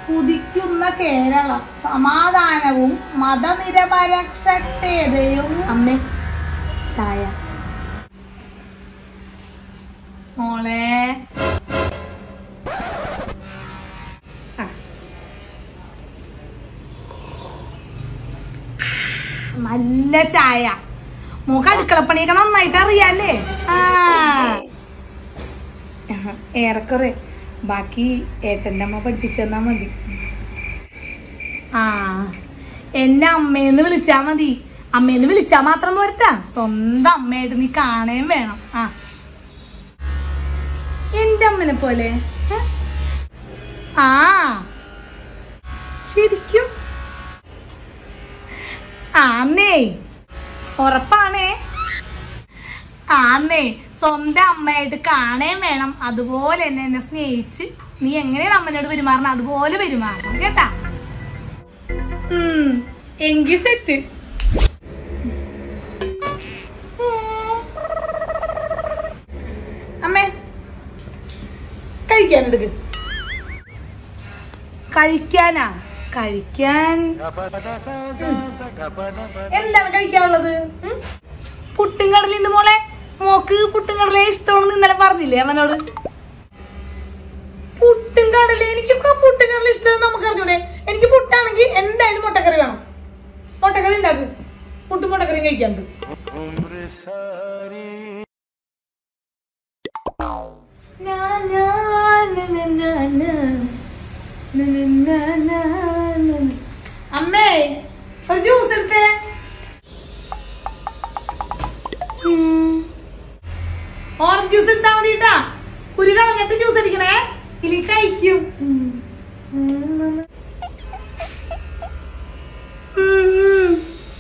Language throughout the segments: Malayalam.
ഉദിക്കുന്ന കേരളം സമാധാനവും മതനിരപരക്ഷതയും അമ്മേ ചായ മോളെ ആ. നല്ല ചായ മോക്ക് അടുക്കളപ്പണിയൊക്കെ നന്നായിട്ട് അറിയാല്ലേ ആ ഏറെക്കുറെ ബാക്കി ഏട്ടന്റെ അമ്മ പഠിപ്പിച്ചു തന്നാ മതി ആ എന്നെ അമ്മേന്ന് വിളിച്ചാ മതി അമ്മേന്ന് വിളിച്ചാ മാത്രം പോരട്ടാ സ്വന്തം അമ്മയായിട്ട് നീ കാണേം വേണം ആ എന്റെ അമ്മനെ പോലെ ഏ? ആ ശരിക്കും ആന്നേ ഉറപ്പാണേ ആന്നേ സ്വന്തം അമ്മയായിട്ട് കാണേം വേണം അതുപോലെ തന്നെ എന്നെ സ്നേഹിച്ച് നീ എങ്ങനെയാണ് അമ്മനോട് പെരുമാറണം അതുപോലെ പെരുമാറണം കേട്ടാ ഉം എങ്കി സെറ്റ് അമ്മേ കഴിക്കാനെടുക്ക് കഴിക്കാനാ കഴിക്കാൻ ഉം. എന്താണ് കഴിക്കാനുള്ളത് ഉം? പുട്ടും കടലുണ്ട് മോളെ മോക്ക് പുട്ടും കടലേ ഇഷ്ടമാണെന്ന് ഇന്നലെ പറഞ്ഞില്ലേ അവനോട് പുട്ടും കടല എനിക്ക് പുട്ടും കടല ഇഷ്ടം നമുക്ക് അറിഞ്ഞൂടെ എനിക്ക് പുട്ടാണെങ്കിൽ എന്തായാലും മുട്ടക്കറി വേണം മുട്ടക്കറി ഉണ്ടാക്കും പുട്ടും മുട്ടക്കറിയും കഴിക്കാണ്ട് Na, na, na, na, na, na. Na, na, na, na, na. അമ്മേ ഒരു ജ്യൂസ് എടുത്തേ ഓറഞ്ച് ജ്യൂസ് എടുത്താ മതി കേട്ടാ കുരു കളഞ്ഞിട്ട് ജ്യൂസ് അടിക്കണേ ഇനി കഴിക്കും ഉം. ഉം. ഉം.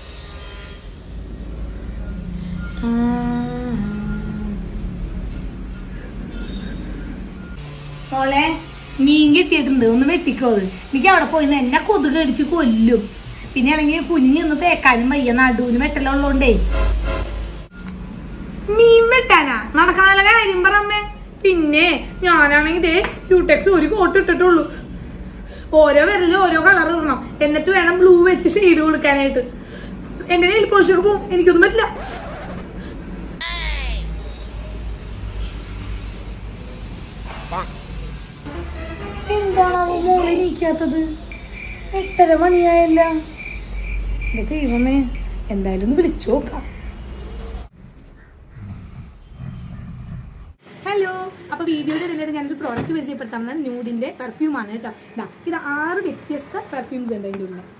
മോളെ മീൻ കിട്ടിയിട്ടുണ്ട് ഒന്ന് വെട്ടിക്കോ അത്. എനിക്ക് അവിടെ പോയി നിന്ന് എന്നെ കൊതുക് അടിച്ച് കൊല്ലും പിന്നെ ആണെങ്കിൽ കുഞ്ഞ് നിന്ന് തേക്കാനും വയ്യ നടുവിന് വെട്ടലുള്ളോണ്ടേ മീൻ വെട്ടാനാ നടക്കാനുള്ള കാര്യം പറമ്മേ പിന്നെ ഞാനാണെങ്കിൽ ഇതേ ക്യൂടെക്സ് ഒരു കോട്ട് ഇട്ടിട്ടുള്ളൂ ഓരോ വിരലും ഓരോ കളർ ഇടണം എന്നിട്ട് വേണം ബ്ലൂ വെച്ച് ഷെയ്ഡ് കൊടുക്കാനായിട്ട് എന്റെ നെയിൽ പോളിഷൊക്കെ പോകും എനിക്കൊന്നും പറ്റില്ല എന്താണാവോ മോളെ നീക്കാത്തത് എട്ടര മണിയായല്ല എന്റെ ദൈവമേ എന്തായാലും ഒന്ന് വിളിച്ചു നോക്കാം ഹലോ അപ്പൊ വീഡിയോയുടെ ഇടയിലായിട്ട് ഞാനൊരു പ്രോഡക്റ്റ് പരിചയപ്പെടുത്താവുന്ന ന്യൂഡിന്റെ പെർഫ്യൂം ആണ് കേട്ടോ ദാ ഇത് ആറ് വ്യത്യസ്ത പെർഫ്യൂംസ് ഉണ്ട് അതിൻ്റെ ഉള്ളിൽ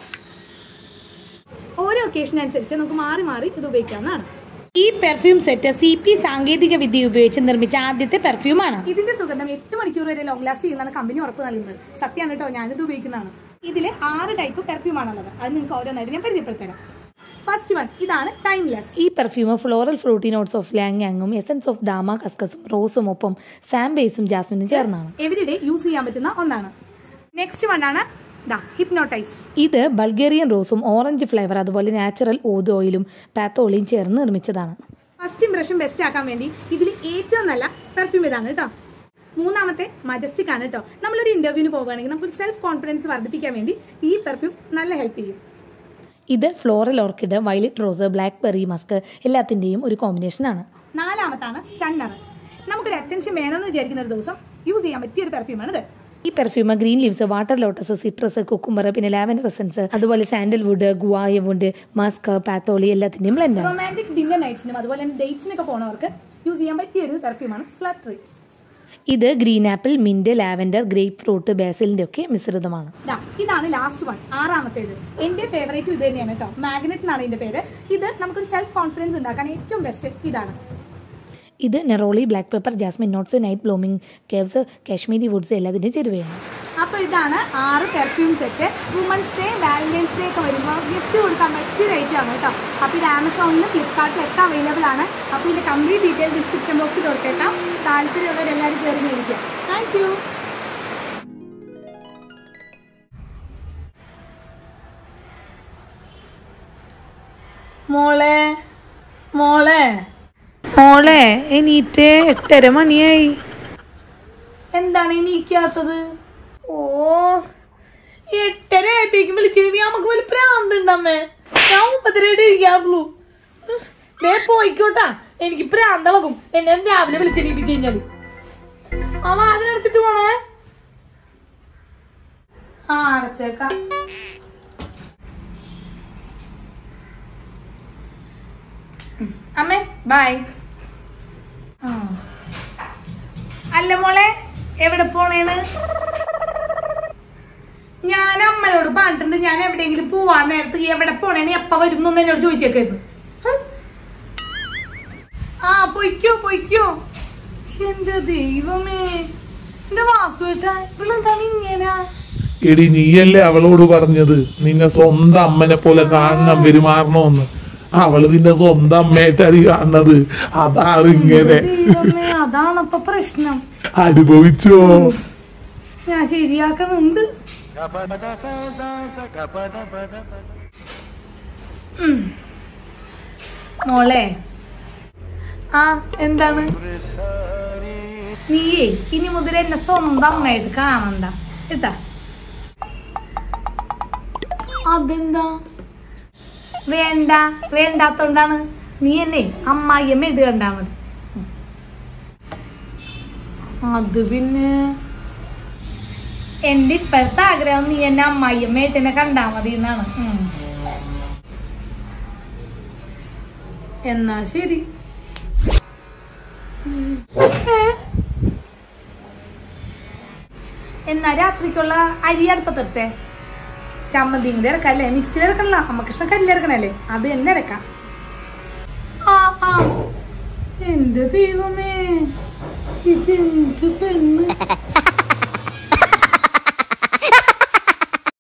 ഓരോ ഒക്കേഷൻ അനുസരിച്ച് നമുക്ക് മാറി മാറി ഇത് ഉപയോഗിക്കാവുന്നതാണ് ഈ പെർഫ്യൂം സെറ്റ് സി പി സാങ്കേതിക വിദ്യ ഉപയോഗിച്ച് നിർമ്മിച്ച ആദ്യത്തെ പെർഫ്യൂമാണ് ഇതിന്റെ സുഗന്ധം എട്ട് മണിക്കൂർ വരെ ലോങ് ലാസ്റ്റ് ചെയ്യുന്നതാണ് കമ്പനി ഉറപ്പ് നൽകുന്നത് സത്യമാണ് കേട്ടോ ഞാനിത് ഉപയോഗിക്കുന്നതാണ് ഇതിൽ ആറ് ടൈപ്പ് പെർഫ്യൂം ആണുള്ളത് അത് നിങ്ങൾക്ക് ഓരോന്നായിട്ട് ഞാൻ പരിചയപ്പെടുത്തരാം ഫസ്റ്റ് വൺ ഇതാണ് ടൈംലെസ് ഈ perfume floral fruity notes of ലാങ്ങാങ്ങും എസൻസ് ഓഫ് ഡാമ കസ്കസും റോസും ഒപ്പം സാംബേസും ജാസ്മിനും ചേർന്നാണ് എവരിഡേ യൂസ് ചെയ്യാൻ പറ്റുന്ന ഒന്നാണ് നെക്സ്റ്റ് വൺ ആണ് ദാ ഹിപ്നോട്ടൈസ് ഇത് ബൾഗേറിയൻ റോസും ഓറഞ്ച് ഫ്ലേവർ അതുപോലെ നാച്ചുറൽ ഓത് ഓയിലും പാത്തോളിയും ചേർന്ന് നിർമ്മിച്ചതാണ് ഫസ്റ്റ് ഇംപ്രഷൻ ബെസ്റ്റ് ആക്കാൻ വേണ്ടി ഇതിൽ ഏറ്റവും നല്ല പെർഫ്യൂം ഇതാണ് കേട്ടോ മൂന്നാമത്തെ മജസ്റ്റിക് ആണ് കേട്ടോ നമ്മളൊരു ഇന്റർവ്യൂവിന് പോവുകയാണെങ്കിൽ നമുക്ക് സെൽഫ് കോൺഫിഡൻസ് വർദ്ധിപ്പിക്കാൻ വേണ്ടി ഈ പെർഫ്യൂം നല്ല ഹെൽപ്പ് ചെയ്യും ഇത് floral orchid violet rose blackberry musk എല്ലാത്തിൻ്റെയും ഒരു കോമ്പിനേഷനാണ് നാലാമത്താണ് സ്റ്റണ്ണർ നമുക്കൊരു അറ്റൻഷൻ വേണമെന്ന് വിചാരിക്കുന്ന ഒരു ദിവസം യൂസ് ചെയ്യാൻ പറ്റിയ ഒരു പെർഫ്യൂമാണ് ഇത് ഈ perfume green leaves water lotus citrus cucumber പിന്നെ ലാവൻഡർ എസൻസ് അതുപോലെ സാൻഡൽവുഡ് ഗുവായവുഡ് മസ്ക് പാത്തോളി എല്ലാത്തിൻ്റെയും ബ്ലെൻഡാണ് റൊമാൻറ്റിക് ഡിന്നർ നൈറ്റ്സിനും അതുപോലെ തന്നെ ഡേറ്റ്സിനൊക്കെ പോണവർക്ക് യൂസ് ചെയ്യാൻ പറ്റിയ ഒരു പെർഫ്യൂമാണ് സ്ലട്രി ഇത് green apple mint lavender grapefruit ബേസിലിൻ്റെ ഒക്കെ മിശ്രിതമാണ് ദാ, ഇതാണ് ലാസ്റ്റ് വൺ ആറാമത്തേത് എന്റെ ഫേവറേറ്റ് ഇത് തന്നെയാണ് കേട്ടോ മാഗ്നറ്റ് എന്നാണ് ഇതിന്റെ പേര് ഇത് നമുക്കൊരു സെൽഫ് കോൺഫിഡൻസ് ഉണ്ടാക്കാൻ ഏറ്റവും ബെസ്റ്റ് ഇതാണ് ഇത് neroli black pepper jasmine notes night blooming caves Kashmiri woods എല്ലാത്തിൻ്റെയും ചേരുവയാണ് അപ്പൊ ഇതാണ് ആറ് perfume set women's day Valentine's day ഒക്കെ വരുമ്പോൾ ഗിഫ്റ്റ് കൊടുക്കാൻ പറ്റിയ റേറ്റ് ആണ് കേട്ടോ അപ്പൊ ഇത് ആമസോണിലും ഫ്ലിപ്കാർട്ടിലും ഒക്കെ അവൈലബിൾ ആണ് അപ്പൊ ഇതിന്റെ കംപ്ലീറ്റ് ഡീറ്റെയിൽ ഡിസ്ക്രിപ്ഷൻ ബോക്സിൽ കൊടുത്തേക്കാം താല്പര്യമുള്ളവരെല്ലാവരും കയറി മേടിക്കാം താങ്ക് യു മോളെ മോളെ മോളെ എണീറ്റ് എട്ടര മണിയായി എന്താണ് ഈ നീക്കാത്തത് ഓ എട്ടര ആയപ്പോഴേക്കും വിളിച്ചിരുന്നു നമുക്ക് വലിയ പ്രാന്തുണ്ടമ്മേ ഞാൻ ഒമ്പതരയുടെ ഇരിക്കാറുള്ളൂ ദേ പോയിക്കോട്ടാ എനിക്ക് പ്രാന്തളകും എന്നെ രാവിലെ വിളിച്ചെണീപ്പിച്ച് കഴിഞ്ഞാല് ആ വാതിലടച്ചിട്ട് പോണേ ആ അടച്ചേക്കാം ഉം. അമ്മേ ബൈ ആ അല്ല മോളെ എവിടെ പോണേണ് ഞാൻ അമ്മയോട് പറഞ്ഞിട്ടുണ്ട് ഞാൻ എവിടെയെങ്കിലും പോവാൻ നേരത്ത് ഈ എവിടെ പോണേന് എപ്പ വരും എന്നൊന്ന് എന്നോട് ചോദിച്ചേക്കായിരുന്നു ഹ്? ആ പൊയ്ക്കോ പൊയ്ക്കോ ശ്ശെ, എന്റെ ദൈവമേ എന്റെ വാസുവേട്ടാ ഇവളെന്താണ് ഇങ്ങനെ എടി നീയല്ലേ അവളോട് പറഞ്ഞത് നിന്നെ സ്വന്തം അമ്മനെ പോലെ കാണണം പെരുമാറണമെന്ന് അവള് നിന്നെ സ്വന്തം അമ്മയായിട്ടാണ് കാണുന്നത് അതാണ് ഇങ്ങനെ ദൈവമേ അതാണപ്പൊ പ്രശ്നം അനുഭവിച്ചോ ഞാൻ ശരിയാക്കണുണ്ട് ഉം. മോളെ ആ എന്താണ് നീയേ ഇനി മുതൽ എന്നെ സ്വന്തം അമ്മയായിട്ട് കാണണ്ട കേട്ടാ അതെന്താ വേണ്ട വേണ്ടാത്തോണ്ടാണ് നീ എന്നെ അമ്മായിയമ്മ ഇട്ട് കണ്ടാ മതി അത് പിന്നെ എന്റെ ഇപ്പോഴത്തെ ആഗ്രഹം നീ എന്നെ അമ്മായിയമ്മയായിട്ട് എന്നെ കണ്ടാ മതി എന്നാണ് ഉം. എന്നാ ശരി ഉം. ഏ? എന്നാ രാത്രിക്കുള്ള അരി അടുപ്പത്തെടുത്തേ ചമ്മന്തിയും കൂടി ഇറക്കല്ലേ മിക്സിയിൽ ഇറക്കണല്ല അമ്മക്കൃഷ്ണ കല്ലിൽ ഇറക്കണല്ലേ അത് തന്നെ ഇറക്കാം ആ ആ എന്റെ ദൈവമേ ഇതെന്ത് പെണ്ണ്